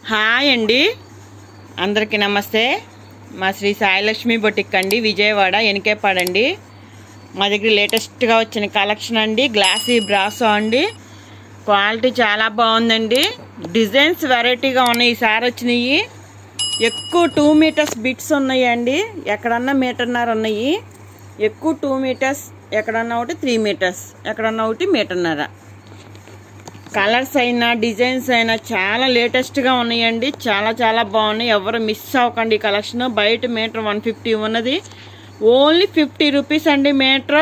hi అండి అందరికీ నమస్తే మా శ్రీ సాయిలక్ష్మి బొటిక్ అండి విజయవాడ ఎనికేపాడండి మా దగ్గర లేటెస్ట్గా వచ్చిన కలెక్షన్ అండి గ్లాసీ బ్రాసో అండి క్వాలిటీ చాలా బాగుందండి డిజైన్స్ వెరైటీగా ఉన్నాయి ఈసారి వచ్చినాయి ఎక్కువ టూ మీటర్స్ బిట్స్ ఉన్నాయి అండి ఎక్కడన్నా మీటర్న్నర ఉన్నాయి ఎక్కువ టూ మీటర్స్ ఎక్కడన్నా ఒకటి త్రీ మీటర్స్ ఎక్కడన్నా ఒకటి మీటర్న్నర కలర్స్ అయినా డిజైన్స్ అయినా చాలా లేటెస్ట్గా ఉన్నాయండి చాలా చాలా బాగున్నాయి ఎవరు మిస్ అవ్వకండి ఈ కలెక్షన్ బయట మీటర్ వన్ ఫిఫ్టీ ఉన్నది ఓన్లీ ఫిఫ్టీ రూపీస్ అండి మీటర్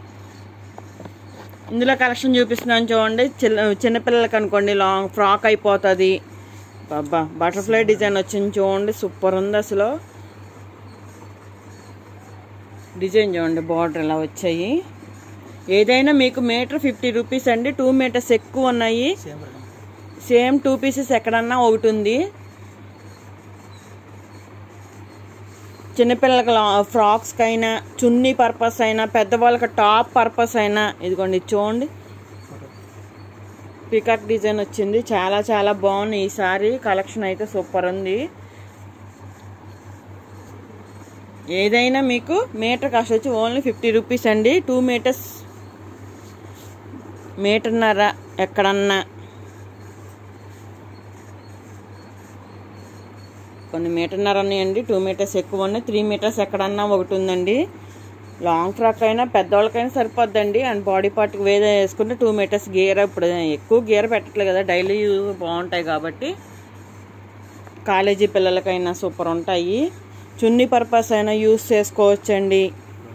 ఇందులో కలెక్షన్ చూపిస్తున్నాను చూడండి చిన్న చిన్నపిల్లలకి అనుకోండి లాంగ్ ఫ్రాక్ అయిపోతుంది బాబా బటర్ఫ్లై డిజైన్ వచ్చింది చూడండి సూపర్ ఉంది అసలు డిజైన్ చూడండి బార్డర్ ఇలా వచ్చాయి ఏదైనా మీకు మీటర్ ఫిఫ్టీ రూపీస్ అండి టూ మీటర్స్ ఎక్కువ ఉన్నాయి సేమ్ టూ పీసెస్ ఎక్కడన్నా ఒకటి ఉంది చిన్నపిల్లలకి లా- ఫ్రాక్స్కి అయినా చున్నీ పర్పస్ అయినా పెద్దవాళ్ళకి టాప్ పర్పస్ అయినా ఇదిగోండి ఇది చూడండి పికాక్ డిజైన్ వచ్చింది చాలా చాలా బాగుంది ఈసారి కలెక్షన్ అయితే సూపర్ ఉంది ఏదైనా మీకు మీటర్ కాస్ట్ వచ్చి ఓన్లీ ఫిఫ్టీ రూపీస్ అండి టూ మీటర్స్ మీటర్న్నర ఎక్కడన్నా కొన్ని మీటర్న్నర ఉన్నాయండి టూ మీటర్స్ ఎక్కువ ఉన్నాయి త్రీ మీటర్స్ ఎక్కడన్నా ఒకటి ఉందండి లాంగ్ ఫ్రాక్ అయినా పెద్దవాళ్ళకైనా సరిపోద్దండి అండ్ బాడీ పార్ట్కి వేరే వేసుకుంటే టూ మీటర్స్ గేర్ ఇప్పుడు ఎక్కువ గేర్ పెట్టట్లేదు కదా డైలీ యూజ్ బాగుంటాయి కాబట్టి కాలేజీ పిల్లలకైనా సూపర్ ఉంటాయి చున్నీ పర్పస్ అయినా యూస్ చేసుకోవచ్చండి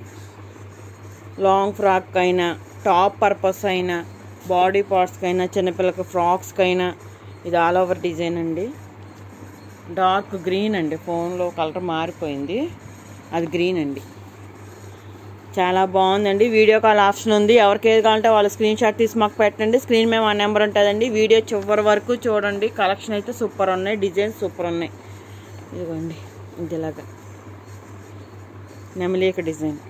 లాంగ్ ఫ్రాక్ అయినా టాప్ పర్పస్ అయినా బాడీ పార్ట్స్కి అయినా చిన్నపిల్లకి ఫ్రాక్స్కి అయినా ఇది ఆల్ ఓవర్ డిజైన్ అండి డార్క్ గ్రీన్ అండి ఫోన్లో కలర్ మారిపోయింది అది గ్రీన్ అండి చాలా బాగుందండి వీడియో కాల్ ఆప్షన్ ఉంది ఎవరికి ఏది కావాలంటే వాళ్ళు స్క్రీన్ షాట్ తీసి మాకు పెట్టండి స్క్రీన్ మీద మా నెంబర్ ఉంటుందండి వీడియో చివరి వరకు చూడండి కలెక్షన్ అయితే సూపర్ ఉన్నాయి డిజైన్స్ సూపర్ ఉన్నాయి ఇదిగోండి ఇది ఇలాగా నెమలిక డిజైన్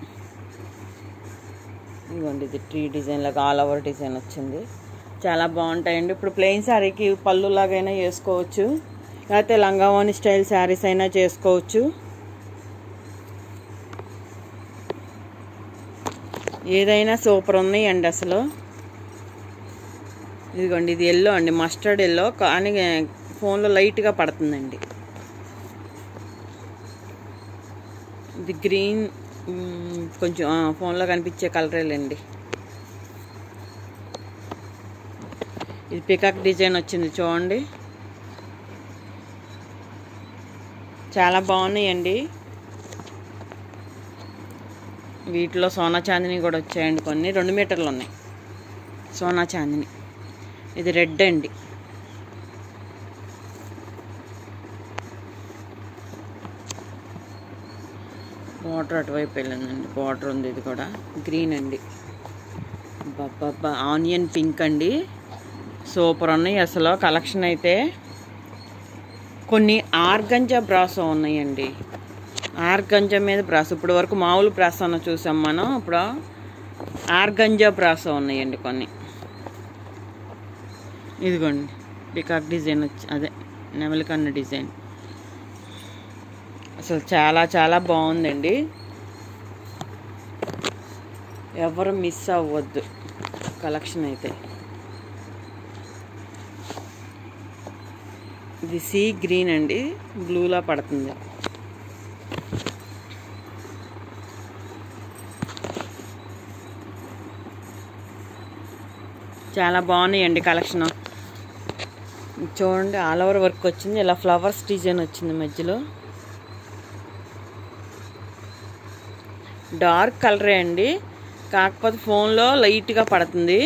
ఇదిగోండి ఇది ట్రీ డిజైన్ లాగా ఆల్ ఓవర్ డిజైన్ వచ్చింది చాలా బాగుంటాయండి ఇప్పుడు ప్లెయిన్ శారీకి పళ్ళు లాగైనా వేసుకోవచ్చు లేకపోతే లంగావోని స్టైల్ శారీస్ అయినా చేసుకోవచ్చు ఏదైనా సూపర్ ఉన్నాయండి అసలు ఇదిగోండి ఇది ఎల్లో అండి మస్టర్డ్ ఎల్లో కానీ ఫోన్లో లైట్గా పడుతుందండి ఇది గ్రీన్ మ్, కొంచెం ఆ, ఫోన్లో కనిపించే కలరేలండి ఇది పికాక్ డిజైన్ వచ్చింది చూడండి చాలా బాగున్నాయండి వీటిలో సోనా చాందిని కూడా వచ్చాయండి కొన్ని రెండు మీటర్లు ఉన్నాయి సోనా చాందిని ఇది రెడ్ అండి బార్డర్ అటువైపు వెళ్ళిందండి బార్డర్ ఉంది ఇది కూడా గ్రీన్ అండి బాబా ఆనియన్ పింక్ అండి సూపర్ ఉన్నాయి అసలు కలెక్షన్ అయితే కొన్ని ఆర్గంజా బ్రాసో ఉన్నాయండి ఆర్గంజా మీద బ్రాసో ఇప్పుడు వరకు మామూలు బ్రాసో అన్న చూసాం మనం ఇప్పుడు ఆర్గంజా బ్రాసో ఉన్నాయండి కొన్ని ఇదిగోండి పికాక్ డిజైన్ వచ్చి అదే నెమలికన్న డిజైన్ అసలు చాలా చాలా బాగుందండి ఎవరు మిస్ అవ్వద్దు కలెక్షన్ అయితే ఇది సీ గ్రీన్ అండి బ్లూలా పడుతుంది చాలా బాగున్నాయండి కలెక్షన్ చూడండి ఆల్ ఓవర్ వర్క్ వచ్చింది ఇలా ఫ్లవర్స్ డిజైన్ వచ్చింది మధ్యలో డార్క్ కలరే అండి కాకపోతే ఫోన్లో లైట్గా పడుతుంది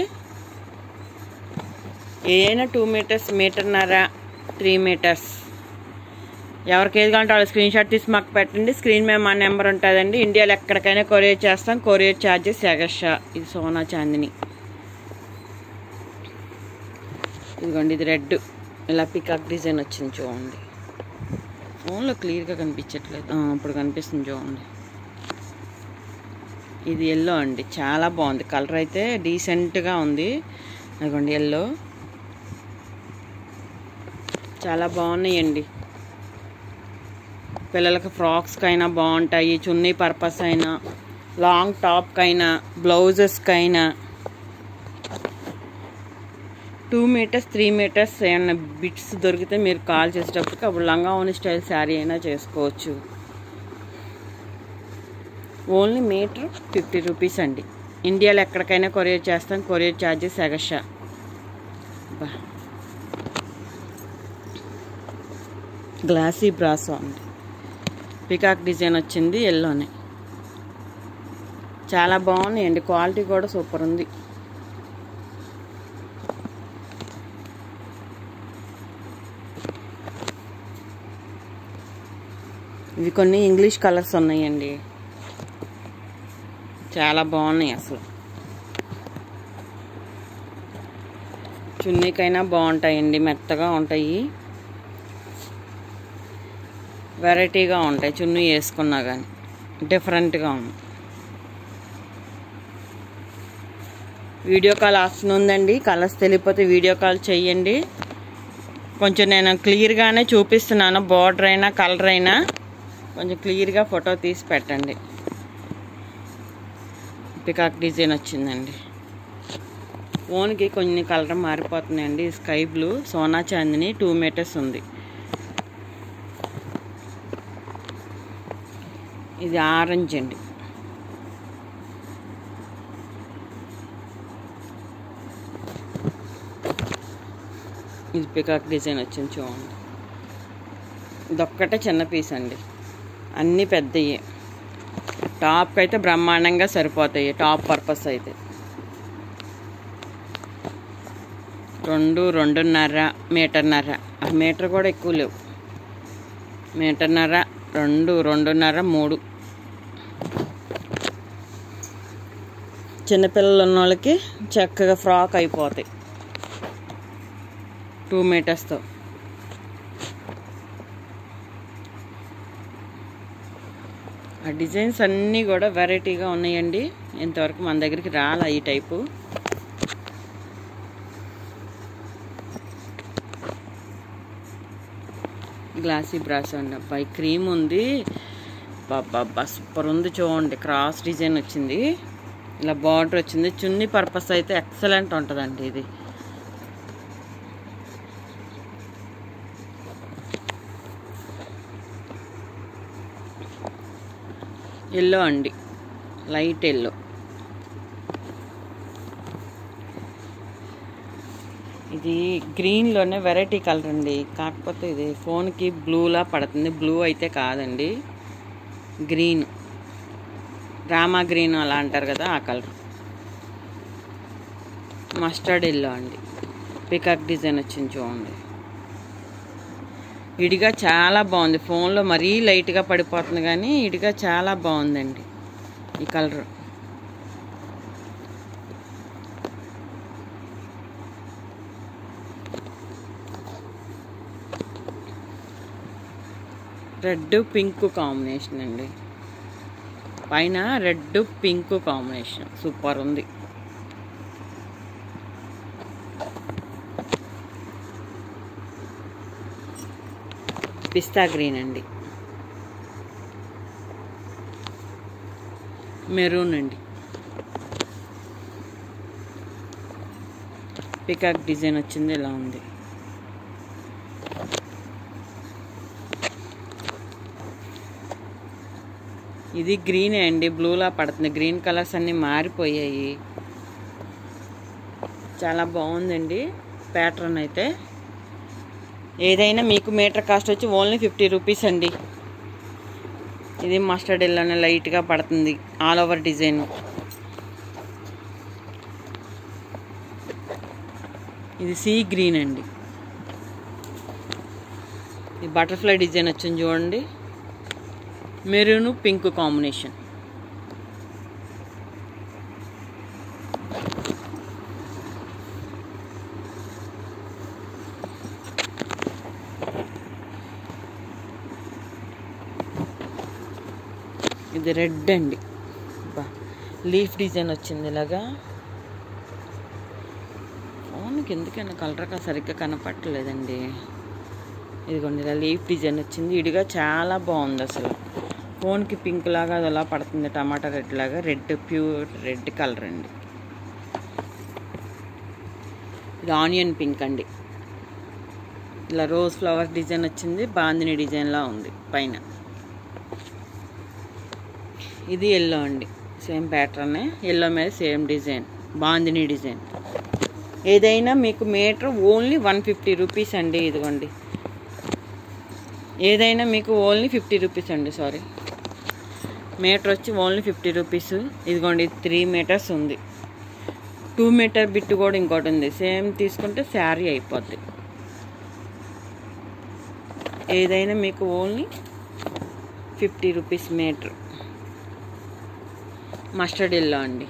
ఏదైనా టూ మీటర్స్ మీటర్న్నర త్రీ మీటర్స్ ఎవరికి ఏది కావాలంటే వాళ్ళు స్క్రీన్ షాట్ తీసి మాకు పెట్టండి స్క్రీన్ మీద మా నెంబర్ ఉంటుందండి ఇండియాలో ఎక్కడికైనా కొరియర్ చేస్తాం కొరియర్ ఛార్జెస్ ఎగస్ట్రా ఇది సోనా చాందిని ఇదిగోండి ఇది రెడ్ ఇలా పికాక్ డిజైన్ వచ్చింది చూడండి ఫోన్లో క్లియర్గా కనిపించట్లేదు ఆ, ఇప్పుడు కనిపిస్తుంది చూడండి ఇది ఎల్లో అండి చాలా బాగుంది కలర్ అయితే డీసెంట్గా ఉంది అదిగోండి ఎల్లో చాలా బాగున్నాయండి పిల్లలకి ఫ్రాక్స్కైనా బాగుంటాయి చున్నీ పర్పస్ అయినా లాంగ్ టాప్కైనా బ్లౌజెస్కైనా టూ మీటర్స్ త్రీ మీటర్స్ ఏమన్నా బిట్స్ దొరికితే మీరు కాల్ చేసేటప్పటికి అప్పుడు లంగా ఓని స్టైల్ శారీ అయినా చేసుకోవచ్చు ఓన్లీ మీటర్ ఫిఫ్టీ రూపీస్ అండి ఇండియాలో ఎక్కడికైనా కొరియర్ చేస్తాం కొరియర్ ఛార్జెస్ ఎగషా బా గ్లాసీ బ్రాసో అండి పికాక్ డిజైన్ వచ్చింది ఎల్లోనే చాలా బాగున్నాయండి క్వాలిటీ కూడా సూపర్ ఉంది ఇవి కొన్ని ఇంగ్లీష్ కలర్స్ ఉన్నాయండి చాలా బాగున్నాయి అసలు చున్నీకైనా బాగుంటాయండి మెత్తగా ఉంటాయి వెరైటీగా ఉంటాయి చున్నీ వేసుకున్నా కానీ డిఫరెంట్గా ఉంది వీడియో కాల్ ఆప్షన్ ఉందండి కలర్స్ తెలియకపోతే వీడియో కాల్ చేయండి కొంచెం నేను క్లియర్గానే చూపిస్తున్నాను బార్డర్ అయినా కలర్ అయినా కొంచెం క్లియర్గా ఫోటో తీసి పెట్టండి పికాక్ డిజైన్ వచ్చిందండి ఫోన్కి కొన్ని కలర్ మారిపోతున్నాయండి స్కై బ్లూ సోనా చాందిని టూ మీటర్స్ ఉంది ఇది ఆరెంజ్ అండి ఇది పికాక్ డిజైన్ వచ్చింది చూడండి ఇదొక్కటే చిన్న పీస్ అండి అన్నీ పెద్దవి టాప్కి అయితే బ్రహ్మాండంగా సరిపోతాయి టాప్ పర్పస్ అయితే రెండు రెండున్నర మీటర్న్నర ఆ మీటర్ కూడా ఎక్కువ లేవు మీటర్న్నర రెండు రెండున్నర మూడు చిన్నపిల్లలు ఉన్న వాళ్ళకి చక్కగా ఫ్రాక్ అయిపోతాయి టూ మీటర్స్తో ఆ డిజైన్స్ అన్నీ కూడా వెరైటీగా ఉన్నాయండి ఇంతవరకు మన దగ్గరికి రాలా ఈ టైపు గ్లాసీ బ్రాస్ అండి అబ్బాయి క్రీమ్ ఉంది బాబా సూపర్ ఉంది చూడండి క్రాస్ డిజైన్ వచ్చింది ఇలా బార్డర్ వచ్చింది చున్నీ పర్పస్ అయితే ఎక్సలెంట్ ఉంటుందండి ఇది ఎల్లో అండి లైట్ ఎల్లో ఇది గ్రీన్లోనే వెరైటీ కలర్ అండి కాకపోతే ఇది ఫోన్కి బ్లూలా పడుతుంది బ్లూ అయితే కాదండి గ్రీన్ రామా గ్రీన్ అలా అంటారు కదా ఆ కలర్ మస్టర్డ్ ఎల్లో అండి పికాక్ డిజైన్ వచ్చింది చూడండి ఇడిగా చాలా బాగుంది ఫోన్లో మరీ లైట్గా పడిపోతుంది కానీ ఇడిగా చాలా బాగుందండి ఈ కలర్ రెడ్ పింక్ కాంబినేషన్ అండి పైన రెడ్ పింక్ కాంబినేషన్ సూపర్ ఉంది పిస్తా గ్రీన్ అండి మెరూన్ అండి పికాక్ డిజైన్ వచ్చింది ఇలా ఉంది ఇది గ్రీనే అండి బ్లూలా పడుతుంది గ్రీన్ కలర్స్ అన్నీ మారిపోయాయి చాలా బాగుందండి ప్యాటర్న్ అయితే ఏదైనా మీకు మీటర్ కాస్ట్ వచ్చి ఓన్లీ ఫిఫ్టీ రూపీస్ అండి ఇది మస్టర్డ్ ఎల్లోనే లైట్గా పడుతుంది ఆల్ ఓవర్ డిజైన్ ఇది సీ గ్రీన్ అండి ఇది బటర్ఫ్లై డిజైన్ వచ్చింది చూడండి మెరూన్ పింక్ కాంబినేషన్ ఇది రెడ్ అండి బా లీఫ్ డిజైన్ వచ్చింది ఇలాగా ఫోన్కి ఎందుకైనా కలర్ సరిగ్గా కనపట్టలేదండి ఇదిగోండి ఇలా లీఫ్ డిజైన్ వచ్చింది ఇడిగా చాలా బాగుంది అసలు ఫోన్కి పింక్ లాగా అది అలా పడుతుంది టమాటా రెడ్ లాగా రెడ్ ప్యూర్ రెడ్ కలర్ అండి ఇది ఆనియన్ పింక్ అండి ఇలా రోజ్ ఫ్లవర్ డిజైన్ వచ్చింది బాందిని డిజైన్లా ఉంది పైన ఇది ఎల్లో అండి సేమ్ ప్యాటర్న్ ఎల్లో మీద సేమ్ డిజైన్ బాందిని డిజైన్ ఏదైనా మీకు metre only one fifty rupees అండి ఇదిగోండి ఏదైనా మీకు ఓన్లీ ఫిఫ్టీ రూపీస్ అండి సారీ మీటర్ వచ్చి ఓన్లీ ఫిఫ్టీ రూపీస్ ఇదిగోండి త్రీ మీటర్స్ ఉంది టూ మీటర్ బిట్ కూడా ఇంకోటి ఉంది సేమ్ తీసుకుంటే శారీ అయిపోద్ది ఏదైనా మీకు only fifty rupees metre mustard yellow అండి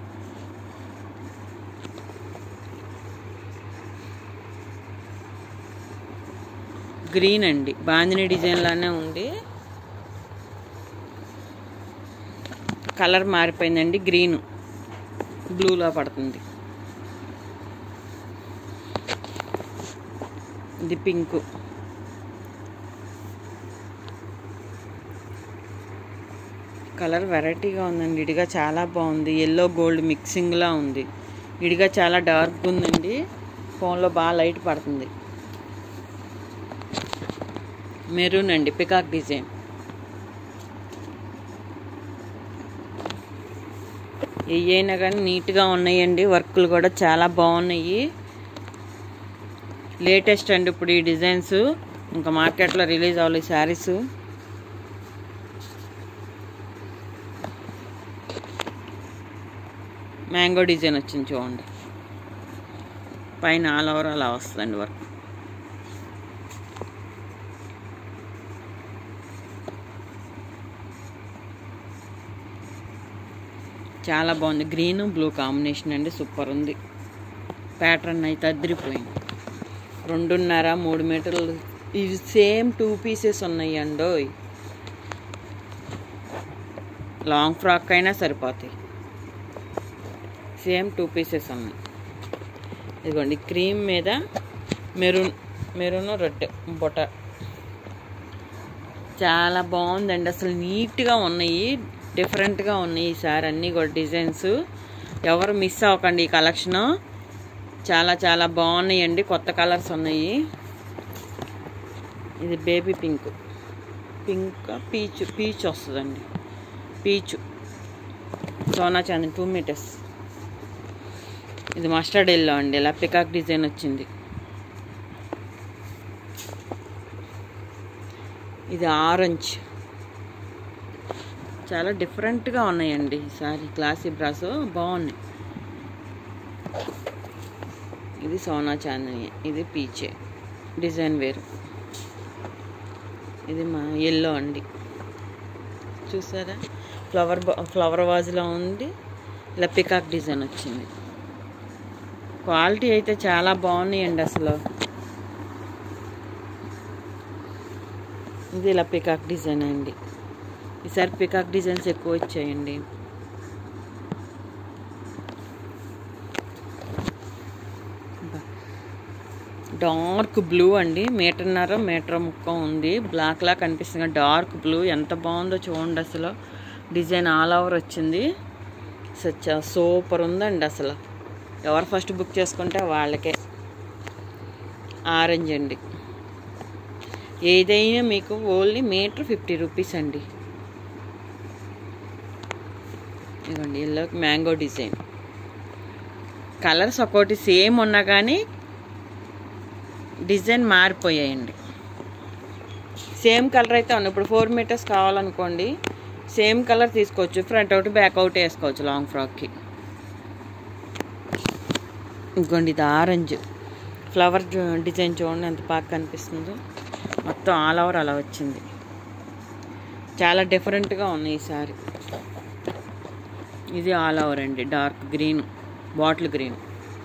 గ్రీన్ అండి బాందిని డిజైన్ లానే ఉంది కలర్ మారిపోయిందండి గ్రీన్ బ్లూలో పడుతుంది ఇది పింక్ కలర్ వెరైటీగా ఉందండి ఇడిగా చాలా బాగుంది ఎల్లో గోల్డ్ మిక్సింగ్లా ఉంది ఇడిగా చాలా డార్క్ ఉందండి ఫోన్లో బాగా లైట్ పడుతుంది మెరూన్ అండి పికాక్ డిజైన్ ఏయైనా కానీ నీట్గా ఉన్నాయండి వర్కులు కూడా చాలా బాగున్నాయి లేటెస్ట్ అండి ఇప్పుడు ఈ డిజైన్స్ ఇంకా మార్కెట్లో రిలీజ్ అవ్వాలి శారీస్ మ్యాంగో డిజైన్ వచ్చింది చూడండి పైన ఆల్ ఓవర్ అలా వస్తుందండి వర్క్ చాలా బాగుంది గ్రీన్ బ్లూ కాంబినేషన్ అండి సూపర్ ఉంది ప్యాటర్న్ అయితే అదిరిపోయింది రెండున్నర మూడు మీటర్లు ఇవి సేమ్ టూ పీసెస్ ఉన్నాయి అండోయ్ లాంగ్ ఫ్రాక్ అయినా సరిపోతాయి సేమ్ టూ పీసెస్ ఉన్నాయి ఇదిగోండి క్రీమ్ మీద మెరూన్ మెరూన్ రెడ్ బొట చాలా బాగుందండి అసలు నీట్గా ఉన్నాయి డిఫరెంట్గా ఉన్నాయి ఈసారి అన్నీ కూడా డిజైన్స్ ఎవరు మిస్ అవ్వకండి ఈ కలెక్షన్ చాలా చాలా బాగున్నాయండి కొత్త కలర్స్ ఉన్నాయి ఇది baby pink pink peach peach వస్తుందండి పీచు సోనా చాందీ టూ మీటర్స్ ఇది మస్టర్డ్ ఎల్లో అండి ఇలా పికాక్ డిజైన్ వచ్చింది ఇది ఆరెంజ్ చాలా డిఫరెంట్గా ఉన్నాయండి ఈసారి క్లాసీ బ్రాస్ బాగున్నాయి ఇది సోనా చాందని ఇది పీచే డిజైన్ వేరు ఇది మా ఎల్లో అండి చూసారా ఫ్లవర్ ఫ్లవర్ వాజ్లో ఉంది ఇలా పికాక్ డిజైన్ వచ్చింది క్వాలిటీ అయితే చాలా బాగున్నాయండి అసలు ఇది ఇలా పికాక్ డిజైన్ అండి ఈసారి పికాక్ డిజైన్స్ ఎక్కువ వచ్చాయండి డార్క్ బ్లూ అండి మీటర్న్నర మీటర్ ముక్క ఉంది బ్లాక్ లా కనిపిస్తుంది డార్క్ బ్లూ ఎంత బాగుందో చూడండి అసలు డిజైన్ ఆల్ ఓవర్ వచ్చింది సచ్చ సూపర్ ఉందండి అసలు ఎవరు ఫస్ట్ బుక్ చేసుకుంటే వాళ్ళకే ఆరెంజ్ అండి ఏదైనా మీకు ఓన్లీ మీటర్ ఫిఫ్టీ రూపీస్ అండి ఇదిగోండి ఎల్లో మ్యాంగో డిజైన్ కలర్స్ ఒక్కోటి సేమ్ ఉన్నా కానీ డిజైన్ మారిపోయాయండి సేమ్ కలర్ అయితే ఉంది ఇప్పుడు ఫోర్ మీటర్స్ కావాలనుకోండి సేమ్ కలర్ తీసుకోవచ్చు ఫ్రంట్ అవుట్ బ్యాక్ అవుట్ వేసుకోవచ్చు లాంగ్ ఫ్రాక్కి ఇంకోండి ఇది ఆరెంజ్ ఫ్లవర్ డిజైన్ చూడండి ఎంత బాగా కనిపిస్తుందో మొత్తం ఆల్ ఓవర్ అలా వచ్చింది చాలా డిఫరెంట్గా ఉన్నాయి ఈసారి ఇది ఆల్ ఓవర్ అండి డార్క్ గ్రీన్ బాటిల్ గ్రీన్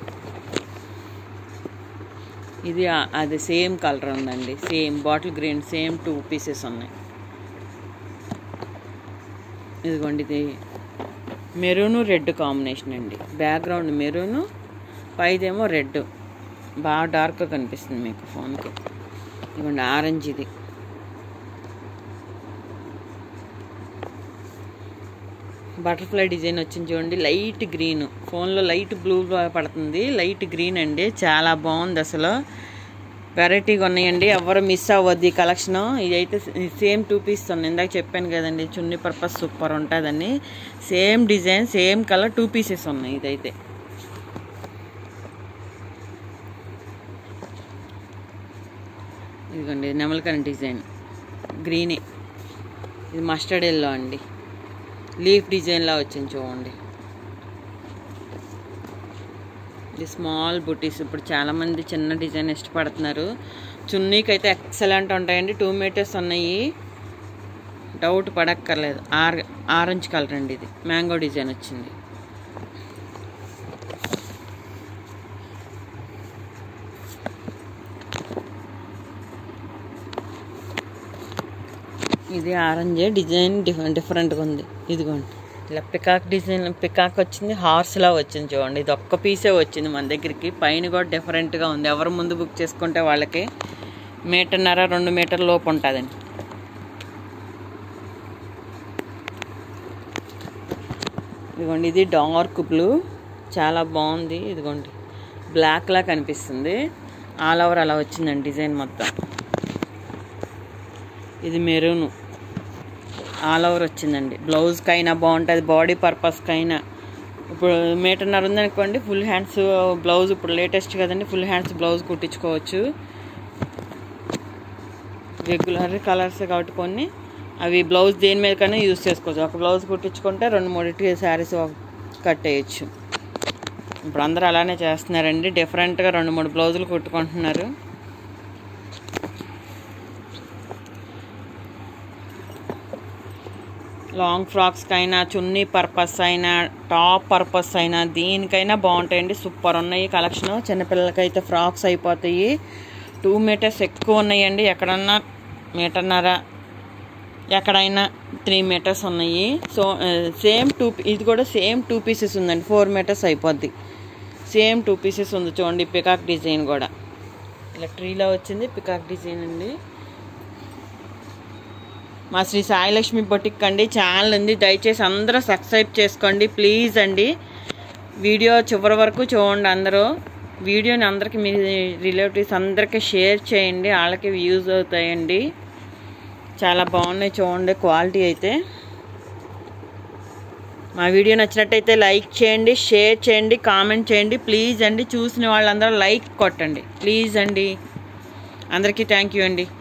ఇది ఆ- అది సేమ్ కలర్ ఉందండి same bottle green same two pieces ఉన్నాయి ఇదిగోండి ఇది మెరూను రెడ్ కాంబినేషన్ అండి బ్యాక్గ్రౌండ్ మెరూను పైదేమో రెడ్ బాగా డార్క్గా కనిపిస్తుంది మీకు ఫోన్కి ఇదిగోండి ఆరెంజ్ ఇది బటర్ఫ్లై డిజైన్ వచ్చింది చూడండి లైట్ గ్రీన్ ఫోన్లో లైట్ బ్లూ పడుతుంది లైట్ గ్రీన్ అండి చాలా బాగుంది అసలు వెరైటీగా ఉన్నాయండి ఎవరు మిస్ అవ్వద్దు ఈ కలెక్షన్ ఇదైతే సేమ్ టూ పీస్ ఉన్నాయి ఇందాక చెప్పాను కదండి చున్నీ పర్పస్ సూపర్ ఉంటుందని same design same colour two pieces ఉన్నాయి ఇదైతే ఇదిగోండి నెమలికన్ డిజైన్ గ్రీనే ఇది మస్టర్డ్ ఎల్లో అండి లీఫ్ డిజైన్లా వచ్చింది చూడండి ఇది స్మాల్ బుటీస్ ఇప్పుడు చాలామంది చిన్న డిజైన్ ఇష్టపడుతున్నారు చున్నీకి అయితే ఎక్సలెంట్ ఉంటాయండి టూ మీటర్స్ ఉన్నాయి డౌట్ పడక్కర్లేదు ఆర్ ఆరెంజ్ కలర్ అండి ఇది మ్యాంగో డిజైన్ వచ్చింది ఇది ఆరెంజ్ డిజైన్ డిఫరెంట్ డిఫరెంట్గా ఉంది ఇదిగోండి ఇలా పికాక్ డిజైన్ పికాక్ వచ్చింది హార్స్లా వచ్చింది చూడండి ఇది ఒక్క పీసే వచ్చింది మన దగ్గరికి పైన కూడా డిఫరెంట్గా ఉంది ఎవరు ముందు బుక్ చేసుకుంటే వాళ్ళకి మీటర్న్నర రెండు మీటర్ లోపు ఉంటుందండి ఇదిగోండి ఇది డార్క్ బ్లూ చాలా బాగుంది ఇదిగోండి బ్లాక్లా కనిపిస్తుంది ఆల్ ఓవర్ అలా వచ్చిందండి డిజైన్ మొత్తం ఇది మెరూన్ ఆల్ ఓవర్ వచ్చిందండి బ్లౌజ్కి అయినా బాగుంటుంది బాడీ పర్పస్కి అయినా ఇప్పుడు మీటర్నర్ ఉందనుకోండి ఫుల్ హ్యాండ్స్ బ్లౌజ్ ఇప్పుడు లేటెస్ట్ కదండి ఫుల్ హ్యాండ్స్ బ్లౌజ్ కుట్టించుకోవచ్చు రెగ్యులర్ కలర్స్ కాబట్టి కొన్ని అవి బ్లౌజ్ దేని మీద కన్నా యూజ్ చేసుకోవచ్చు ఒక బ్లౌజ్ కుట్టించుకుంటే రెండు మూడింటికి శారీస్ కట్టేయచ్చు ఇప్పుడు అందరూ అలానే చేస్తున్నారండి డిఫరెంట్గా రెండు మూడు బ్లౌజులు కుట్టుకుంటున్నారు లాంగ్ ఫ్రాక్స్కి అయినా చున్నీ పర్పస్ అయినా టాప్ పర్పస్ అయినా దీనికైనా బాగుంటాయండి సూపర్ ఉన్నాయి కలెక్షన్ చిన్నపిల్లలకైతే ఫ్రాక్స్ అయిపోతాయి టూ మీటర్స్ ఎక్కువ ఉన్నాయండి ఎక్కడన్నా మీటర్న్నర ఎక్కడైనా త్రీ మీటర్స్ ఉన్నాయి సో సేమ్ టూ ఇది కూడా సేమ్ టూ పీసెస్ ఉందండి ఫోర్ మీటర్స్ అయిపోద్ది సేమ్ టూ పీసెస్ ఉంది చూడండి పికాక్ డిజైన్ కూడా ఇలా ట్రీలో వచ్చింది పికాక్ డిజైన్ అండి మా శ్రీ సాయిలక్ష్మి బొటిక్ అండి ఛానల్ ఉంది దయచేసి అందరూ సబ్స్క్రైబ్ చేసుకోండి ప్లీజ్ అండి వీడియో చివరి వరకు చూడండి అందరూ వీడియోని అందరికీ మీ రిలేటివ్స్ అందరికీ షేర్ చేయండి వాళ్ళకి వ్యూస్ అవుతాయండి చాలా బాగున్నాయి చూడండి క్వాలిటీ అయితే మా వీడియో నచ్చినట్టయితే లైక్ చేయండి షేర్ చేయండి కామెంట్ చేయండి ప్లీజ్ అండి చూసిన వాళ్ళందరూ లైక్ కొట్టండి ప్లీజ్ అండి అందరికీ థ్యాంక్ యూ అండి